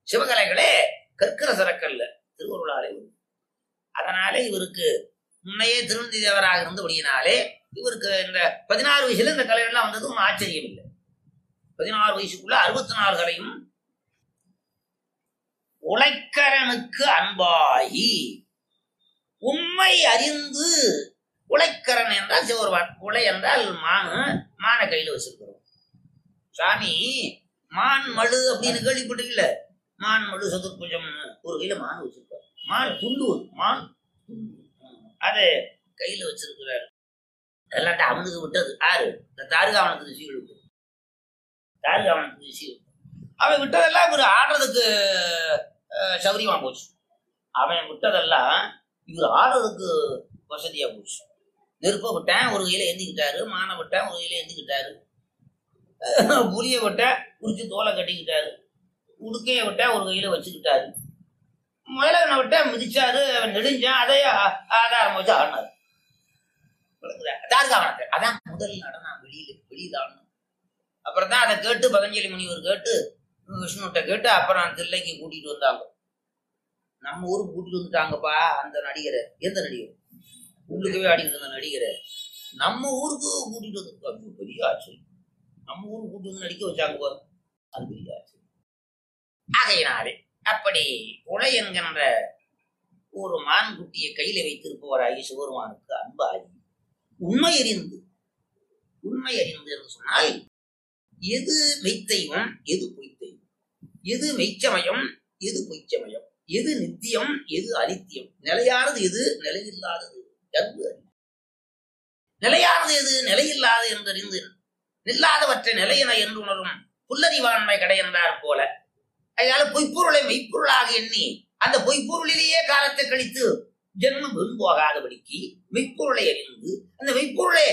சிவகலைகளே கற்கிற சரக்கல்ல திருவருளாலே வரும். அதனால இவருக்கு முன்னையே திருநந்தி தேவராக இருந்தபடியினாலே இவருக்கு இந்த பதினாறு வயசுல இந்த கலைகள்லாம் வந்தது ஒன்றும் ஆச்சரியம் இல்லை பதினாறு வயசுக்குள்ள அறுபத்தி நாலு கலையும் உழைக்கரனுக்கு அன்பாகி உண்மை அறிந்து உழைக்கரன் என்றால் சிவருவான் உலை என்றால் மானு மானை கையில வச்சிருக்கிறோம் சாமி மான் மழு அப்படின்னு கேள்விப்பட்டீங்கல்ல மான் மழு சதுர்புஜம் ஒரு கையில மான் வச்சிருப்பார் மான் துண்டு மான் துண்டு. அது கையில வச்சிருக்கிறார் எல்லாத்தையும் அவனுக்கு விட்டது யாரு இந்த தாருகாவனத்துக்கு ரிஷிகள் விட்டது தாருகாவனத்துக்கு ரிஷிகள் அவன் விட்டதெல்லாம் இவர் ஆடுறதுக்கு அஹ், சௌரியமா போச்சு அவன் விட்டதெல்லாம் இவர் ஆடுறதுக்கு வசதியா போச்சு நெருப்ப விட்டேன் ஒரு கையில ஏந்திக்கிட்டாரு மானை விட்டேன் ஒரு கையில ஏந்திக்கிட்டாரு அஹ், புளிய விட்டேன் குறிச்சு தோலை கட்டிக்கிட்டாரு உடுக்கைய விட்டேன் ஒரு கையில வச்சுக்கிட்டாரு முயலகனை விட்டேன் மிதிச்சாரு அவன் நெடுஞ்சான் அதை ஆ- ஆதாரம் வச்சு ஆடினாரு தார்காவனத்தை அதான் முதல் நடனம் வெளியில வெளியில ஆடணும் அப்புறம் தான் அதை கேட்டு பதஞ்சலி முனிவர் கேட்டு விஷ்ணுகிட்ட கேட்டு அப்புறம் தில்லைக்கு கூட்டிட்டு வந்தாங்க நம்ம ஊருக்கு கூட்டிட்டு வந்துட்டாங்கப்பா அந்த நடிகரை எந்த நடிகர் உள்ளுக்கவே ஆடிக்கிட்டு இருந்த நடிகரை நம்ம ஊருக்கு கூட்டிட்டு வந்து ஐயோ, பெரிய ஆச்சரியம் நம்ம ஊருக்கு கூட்டிட்டு வந்து நடிக்க வச்சாங்க பாரு. அது பெரிய ஆச்சரியம் ஆகையினாலே அப்படி உலை என்கின்ற ஒரு மான் குட்டியை கையில வைத்திருப்பவராகி சிவருமானுக்கு அன்பாகி உண்மை அறிந்து உண்மை அறிந்து என்று சொன்னால் எது மெய்த்தெய்வம் எது பொய்த்தெய்வம் எது மெய்ச்சமயம் எது பொய்ச்சமயம் எது நித்தியம் எது அனித்தியம் நிலையானது எது நிலையில்லாதது என்று அறிந்து. நிலையானது எது நிலையில்லாது என்றறிந்து நில்லாதவற்றை நிலையென என்று உணரும் புல்லறிவாண்மை கிடையென்றார் போல அதனால பொய்ப்பொருளை மெய்ப்பொருளாக எண்ணி அந்த பொய்ப்பொருளிலேயே காலத்தை கழித்து ஜென்மம் வீண் போகாதபடிக்கு மெய்ப்பொருளை அறிந்து அந்த மெய்ப்பொருளை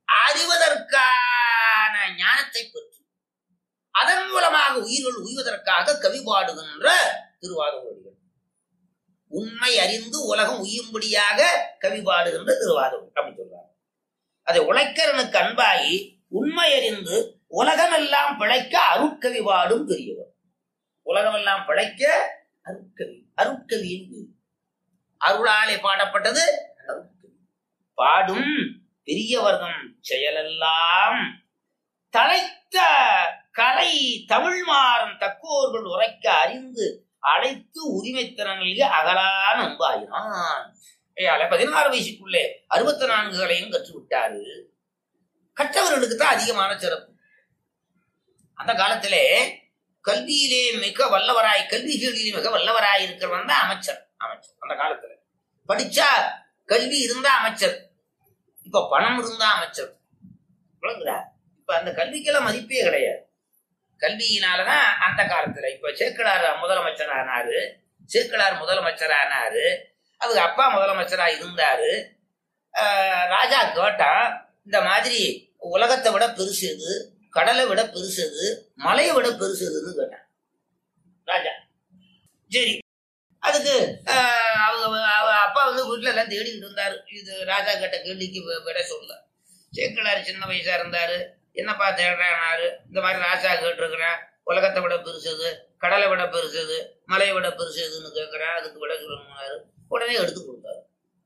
அறிவதற்கான ஞானத்தை பெற்று அதன் மூலமாக உயிர்கள் உய்வதற்காக கவி பாடுகின்ற திருவாதூரிகள் உண்மை அறிந்து உலகம் உய்யும்படியாக கவி பாடுகின்ற திருவாதூர் அப்படி சொல்றாங்க அதை உழைக்கிறனுக்கு அன்பாகி உண்மை அறிந்து உலகமெல்லாம் பிழைக்க அருட்கவி பாடும் பெரியவர் உலகமெல்லாம் பிழைக்க அருட்கவி அருட்கவியின் பேர். அருளாலே பாடப்பட்டது அருட்கவி பாடும் பெரியவர்தம் செயலெல்லாம் தலைத்த கலை தமிழ் மாறும் தக்கோர்கள் உரைக்க அறிந்து அழைத்து உரிமைத்திறனில் அகலான் அன்பாயினான் ஏயால பதினாறு வயசுக்குள்ளே அறுபத்தி நான்குகளையும் கற்றுவிட்டாரு கற்றவர்களுக்கு தான் அதிகமான சிறப்பு அந்த காலத்திலே கல்வியிலே மிக வல்லவராய் கல்வி கேள்வியிலே மிக வல்லவராய் இருக்கிறவன் தான் அமைச்சர் அமைச்சர் அந்த காலத்துல படிச்சா கல்வி இருந்தா அமைச்சர் இப்ப பணம் இருந்தா அமைச்சர் விளங்குதா இப்ப அந்த கல்விக்கெல்லாம் மதிப்பே கிடையாது கல்வியினாலதான் அந்த காலத்துல இப்ப சேக்கலார் முதலமைச்சர் ஆனாரு சேக்கலார் முதலமைச்சர் ஆனாரு அவங்க அப்பா முதலமைச்சரா இருந்தாரு ஆஹ் ராஜா கேட்டான் இந்த மாதிரி உலகத்தை விட பெருசு எது கடலை விட பெருசு எது மலையை விட பெருசு எதுன்னு கேட்டான் ராஜா சரி அதுக்கு ஆஹ் அவங்க அவ அப்பா வந்து வீட்டுல எல்லாம் தேடிக்கிட்டு இருந்தாரு இது ராஜா கேட்ட கேள்விக்கு வி- விட சொல்ல சேக்கலார் சின்ன வயசா இருந்தாரு என்னப்பா தேடுறாரு இந்த மாதிரி ராஜா கேட்டிருக்கிறேன் உலகத்தை விட பெருசுது கடலை விட பெருசுது மலையை விட பெருசுதுன்னு கேட்கிறேன் அதுக்கு விட சொல்லணும்னாரு உடனே எடுத்து கொடுத்தாரு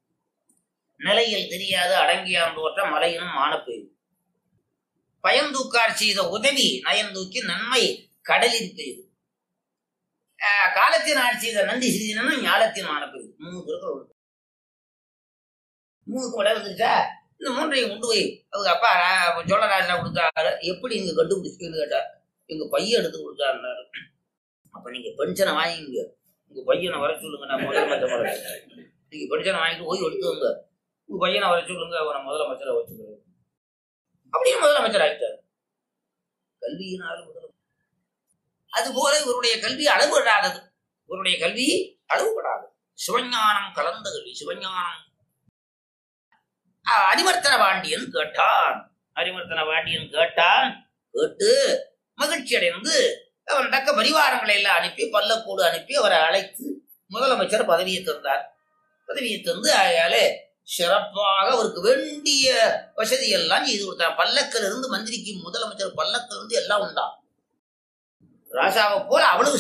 நிலையில் தெரியாது அடங்கியான் தோற்ற மலையினும் மானப்பெய்து பயந்தூக்கார் செய்த உதவி நயந்தூக்கி நன்மை கடலில் பெய்து ஆஹ் காலத்தின் ஆட்சி செய்த நந்தி சிறிதினும் ஞாலத்தின் மானப்பெய்து மூணு திருக்குறள் உண்டு. மூணுக்கு விட வந்துருச்சா இந்த மூன்றையும் கொண்டு போய் அவங்க அப்பா ரா- சோழராஜா கொடுத்தாரு எப்படி இங்க கண்டுபிடிச்சுன்னு கேட்டார் எங்க பையன் எடுத்து கொடுத்தாருன்னாரு அப்ப நீங்க பென்ஷனை வாங்கிங்க உங்க பையனை வர சொல்லுங்க நான் முதலமைச்சர் வர நீங்க பென்ஷனை வாங்கிட்டு போய் எடுத்துங்க உங்க பையனை வர சொல்லுங்க அவனை முதலமைச்சரை வச்சுக்கிறேன் அப்படியே முதலமைச்சர் ஆயிட்டார் கல்வியினால் முதலமைச்சர் அது போல இவருடைய கல்வி அளவுபடாதது இவருடைய கல்வி அளவுபடாது சிவஞானம் கலந்த கல்வி சிவஞானம் அஹ் அரிமர்த்தன பாண்டியன் கேட்டான் அரிமர்த்தன பாண்டியன் கேட்டான் கேட்டு மகிழ்ச்சி அடைந்து அவன் தக்க பரிவாரங்களை எல்லாம் அனுப்பி பல்லக்கூடு அனுப்பி அவரை அழைத்து முதலமைச்சர் பதவியை தந்தார் பதவியை தந்து ஆகையாலே சிறப்பாக அவருக்கு வேண்டிய வசதி எல்லாம் செய்து கொடுத்தார் பல்லக்கில் இருந்து மந்திரிக்கு முதலமைச்சர் பல்லக்கில் இருந்து எல்லாம் உண்டாம் ராஜாவை போல அவ்வளவு